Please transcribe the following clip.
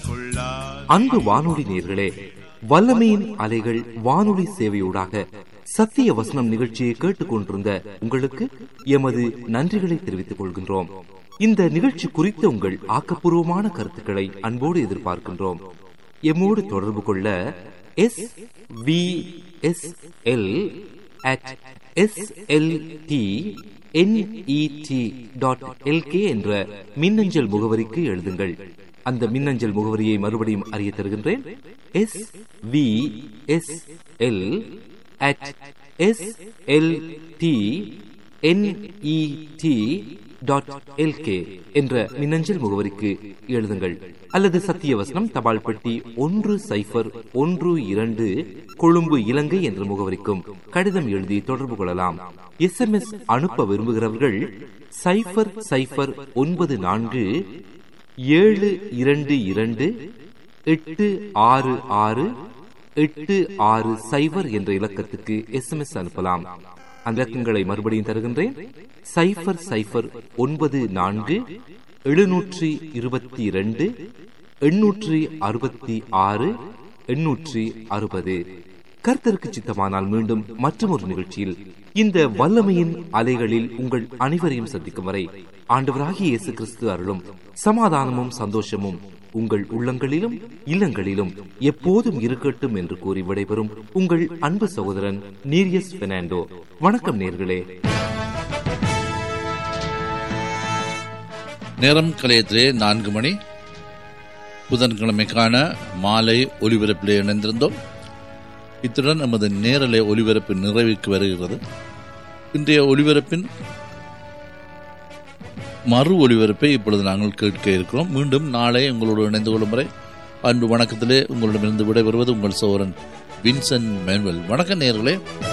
கொள்ளாது அன்பு வானொலி நேர்களே வல்லமையின் அலைகள் வானொலி சேவையூடாக சத்திய வசனம் நிகழ்ச்சியை கேட்டுக்கொண்டிருந்த உங்களுக்கு எமது நன்றிகளை தெரிவித்துக் கொள்கின்றோம் இந்த நிகழ்ச்சி குறித்த உங்கள் ஆக்கப்பூர்வமான கருத்துக்களை அன்போடு எதிர்பார்க்கின்றோம் எம்மோடு தொடர்பு கொள்ள S V S L at S L T N E T dot L K என்ற மின்னஞ்சல் முகவரிக்கு எழுதுங்கள் அந்த மின்னஞ்சல் முகவரியை மறுபடியும் அறிய தருகின்றேன் S V S L at S L T N E T dot L K என்ற மின்னஞ்சல் முகவரிக்கு எழுதுங்கள் அல்லது சத்தியவசனம் தபால் பெட்டி ஒன்று சைஃபர் ஒன்று இரண்டு கொழும்பு இலங்கை என்ற முகவரிக்கும் கடிதம் எழுதி தொடர்பு கொள்ளலாம் எஸ் எம் எஸ் அனுப்ப விரும்புகிறவர்கள் சைஃபர் சைஃபர் ஒன்பது நான்கு ஏழு இரண்டு இரண்டு எட்டு ஆறு ஆறு எட்டு ஆறு சைபர் என்ற இலக்கத்துக்கு எஸ்எம்எஸ் அனுப்பலாம் அந்த இலக்கங்களை மறுபடியும் தருகின்றேன் சைபர் சைபர் ஒன்பது நான்கு எழுநூற்றி இருபத்தி இரண்டு எண்ணூற்றி அறுபத்தி ஆறு எண்ணூற்றி அறுபது கர்த்தருக்கு சித்தமானால் மீண்டும் மற்றொரு நிகழ்ச்சியில் இந்த வல்லமையின் அலைகளில் உங்கள் அனைவரையும் சந்திக்கும் வரை ஆண்டவராகிய இயேசு கிறிஸ்து அருளும் சமாதானமும் சந்தோஷமும் உங்கள் உள்ளங்களிலும் இல்லங்களிலும் எப்போதும் இருக்கட்டும் என்று கூறி விடைபெறும் உங்கள் அன்பு சகோதரன் நீரியஸ் பெர்னாண்டோ வணக்கம் நேர்களே நேரம் கலையத்திலே நான்கு மணி புதன்கிழமைக்கான மாலை ஒலிபரப்பிலே இணைந்திருந்தோம் இத்துடன் நமது நேரலை ஒலிபரப்பு நிறைவுக்கு வருகிறது இன்றைய ஒலிபரப்பின் மறு ஒலிபரப்பை இப்பொழுது நாங்கள் கேட்க இருக்கிறோம் மீண்டும் நாளை உங்களோடு இணைந்து கொள்ளும் வரை அன்பு வணக்கத்திலே உங்களிடமிருந்து விடைபெறுவது உங்கள் சோழன் வின்சென்ட் மேன்வெல் வணக்க நேர்களே